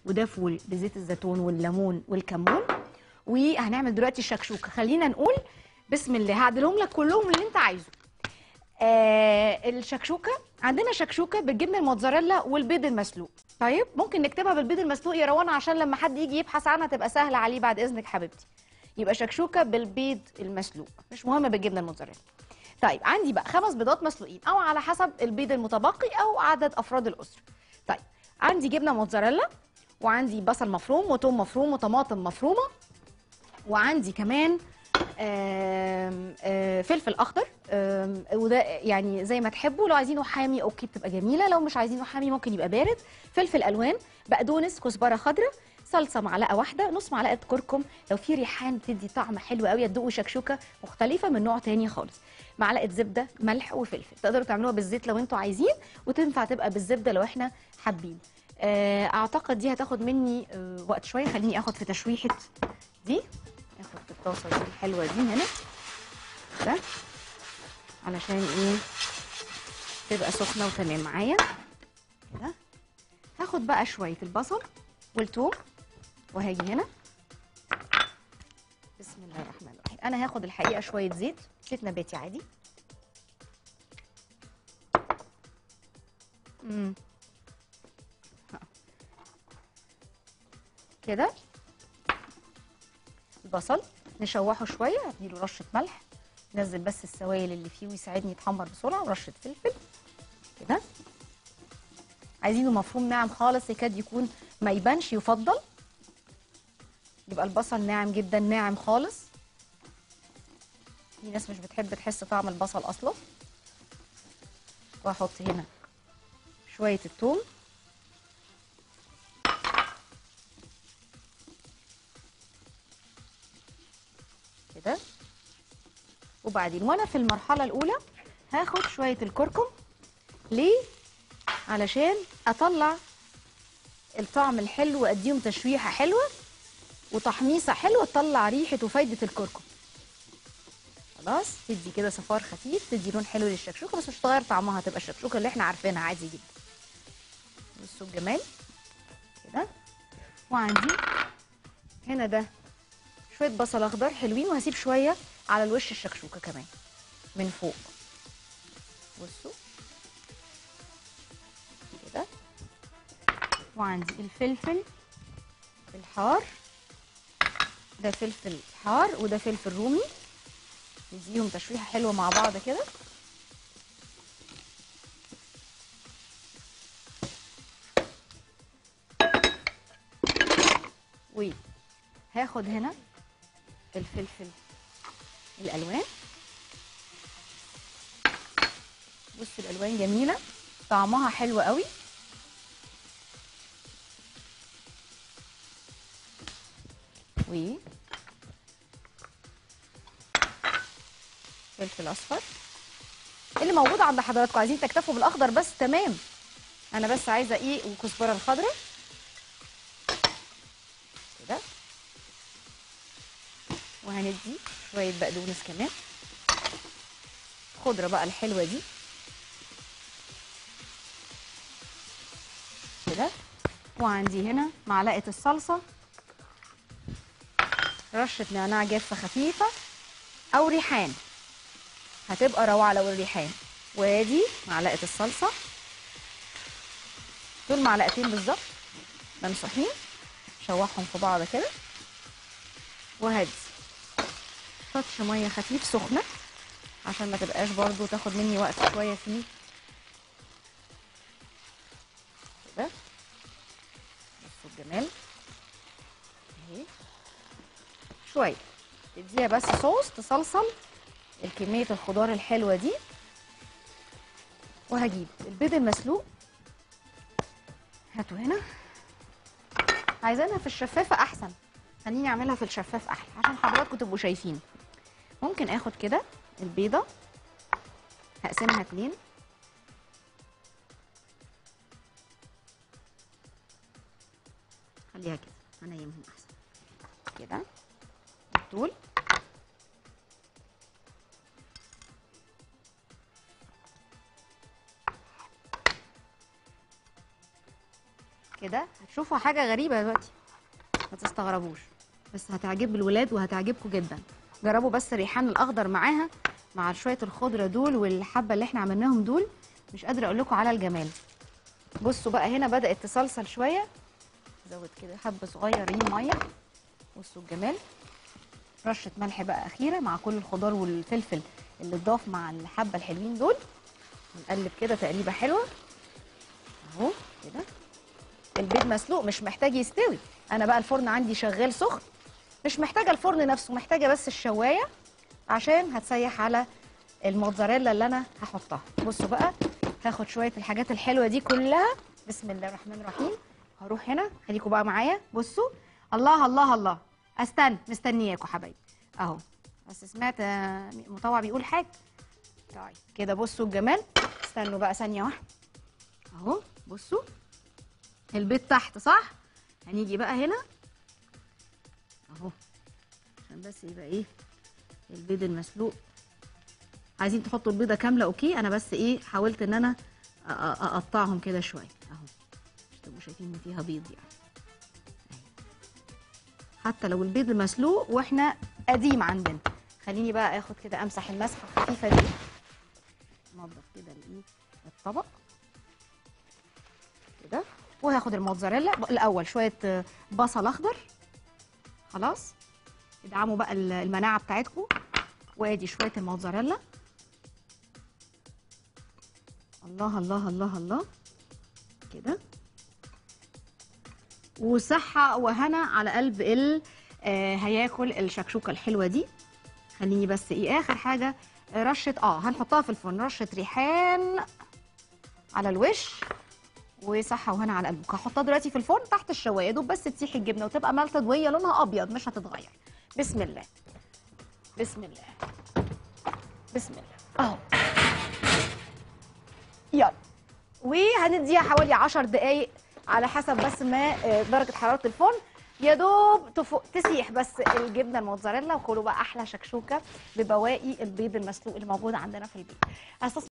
وده فول بزيت الزيتون والليمون والكمون وهنعمل دلوقتي الشكشوكه خلينا نقول بسم الله هعدلهم لك كلهم اللي انت عايزه آه الشكشوكه عندنا شكشوكه بالجبنه الموتزاريلا والبيض المسلوق طيب ممكن نكتبها بالبيض المسلوق يا روان عشان لما حد يجي يبحث عنها تبقى سهله عليه بعد اذنك حبيبتي يبقى شكشوكه بالبيض المسلوق مش مهم بالجبنه الموتزاريلا طيب عندي بقى خمس بيضات مسلوقين او على حسب البيض المتبقي او عدد افراد الاسره طيب عندي جبنه موتزاريلا وعندي بصل مفروم وتوم مفروم وطماطم مفرومه وعندي كمان آم، آه، فلفل اخضر آم، وده يعني زي ما تحبوا لو عايزينه حامي اوكي بتبقى جميله لو مش عايزينه حامي ممكن يبقى بارد فلفل الوان بقدونس كزبره خضراء صلصه معلقه واحده نص معلقه كركم لو في ريحان بتدي طعم حلو قوي تدوقوا شكشوكه مختلفه من نوع تاني خالص معلقه زبده ملح وفلفل تقدروا تعملوها بالزيت لو انتوا عايزين وتنفع تبقى بالزبده لو احنا حابين آه، اعتقد دي هتاخد مني آه، وقت شويه خليني اخد في تشويحه دي اخد في الطاسه دي الحلوه دي هنا ده علشان ايه تبقى سخنه وتمام معايا كده هاخد بقى شويه البصل والثوم وهاجي هنا بسم الله الرحمن الرحيم انا هاخد الحقيقه شويه زيت زيت نباتي عادي امم كده البصل نشوحه شويه اديله رشه ملح نزل بس السوائل اللي فيه ويساعدني يتحمر بسرعه ورشه فلفل كده عايزينه مفروم ناعم خالص يكاد يكون ما يبانش يفضل يبقى البصل ناعم جدا ناعم خالص في ناس مش بتحب تحس طعم البصل اصلا واحط هنا شويه الثوم كده وبعدين وانا في المرحله الاولى هاخد شويه الكركم ليه علشان اطلع الطعم الحلو واديهم تشويحه حلوه وتحميصه حلوه تطلع ريحه وفايده الكركم خلاص تدي كده صفار خفيف تدي لون حلو للشكشوكه بس مش هتغير طعمها تبقى الشكشوكه اللي احنا عارفينها عادي جدا بصوا الجمال كده وعندي هنا ده شويه بصل اخضر حلوين وهسيب شويه على الوش الشكشوكه كمان من فوق بصوا كده وعندي الفلفل الحار ده فلفل حار وده فلفل رومي نديهم تشويحه حلوه مع بعض كده وهاخد هنا الفلفل الالوان بص الالوان جميله طعمها حلو قوي و فلفل اصفر اللي موجود عند حضراتكم عايزين تكتفوا بالاخضر بس تمام انا بس عايزه ايه الكزبره الخضراء كده وهندي شويه بقدونس كمان الخضره بقى الحلوه دي كده وعندي هنا معلقه الصلصه رشه نعناع جافه خفيفه او ريحان هتبقى روعه لو الريحان وادي معلقه الصلصه دول معلقتين بالظبط ممسوحين شوحهم في بعض كده وهدي تاتش ميه خفيف سخنه عشان ما تبقاش برضو تاخد مني وقت شويه فيه كده بصوا الجمال اهي شويه تديها بس صوص تصلصل الكميه الخضار الحلوه دي وهجيب البيض المسلوق هاتوا هنا عايزينها في الشفافه احسن خليني اعملها في الشفاف احلى عشان حضراتكم تبقوا شايفين ممكن اخد كده البيضه هقسمها اتنين خليها كده هنيمهم احسن كده بالطول كده هتشوفوا حاجه غريبه دلوقتي ما تستغربوش بس هتعجب الولاد وهتعجبكم جدا جربوا بس الريحان الاخضر معاها مع شويه الخضره دول والحبه اللي احنا عملناهم دول مش قادره اقول لكم على الجمال بصوا بقى هنا بدات تصلصل شويه زود كده حبه صغيرين ميه بصوا الجمال رشه ملح بقى اخيره مع كل الخضار والفلفل اللي اتضاف مع الحبه الحلوين دول نقلب كده تقليبه حلوه اهو كده البيض مسلوق مش محتاج يستوي انا بقى الفرن عندي شغال سخن مش محتاجه الفرن نفسه محتاجه بس الشوايه عشان هتسيح على الموتزاريلا اللي انا هحطها بصوا بقى هاخد شويه الحاجات الحلوه دي كلها بسم الله الرحمن الرحيم هروح هنا خليكم بقى معايا بصوا الله الله الله استنى مستنياكم حبايبي اهو بس سمعت آه، مطوع بيقول حاجه طيب كده بصوا الجمال استنوا بقى ثانيه واحده اهو بصوا البيض تحت صح هنيجي بقى هنا اهو عشان بس يبقى ايه البيض المسلوق عايزين تحطوا البيضه كامله اوكي انا بس ايه حاولت ان انا أ- أ- اقطعهم كده شويه اهو مش تبقوا شايفين ان فيها بيض يعني أهي. حتى لو البيض مسلوق واحنا قديم عندنا خليني بقى اخد كده امسح المسحه الخفيفه دي انضف كده الايه الطبق كده وهاخد الموتزاريلا الاول شويه آه، بصل اخضر خلاص ادعموا بقى ال- المناعه بتاعتكم وادي شويه الموتزاريلا الله الله الله الله كده وصحة وهنا على قلب ال آه هياكل الشكشوكة الحلوة دي خليني بس ايه اخر حاجة آه، رشة اه هنحطها في الفرن رشة ريحان على الوش وصحة وهنا على قلبك هحطها دلوقتي في الفرن تحت الشواية يا دوب بس تسيح الجبنة وتبقى ملتد وهي لونها ابيض مش هتتغير بسم الله بسم الله بسم الله اهو يلا وهنديها حوالي 10 دقايق على حسب بس ما آه، درجه حراره الفرن يا دوب تفوق تسيح بس الجبنه الموتزاريلا وكلوا بقى احلى شكشوكه ببواقي البيض المسلوق اللي موجود عندنا في البيت أستاذ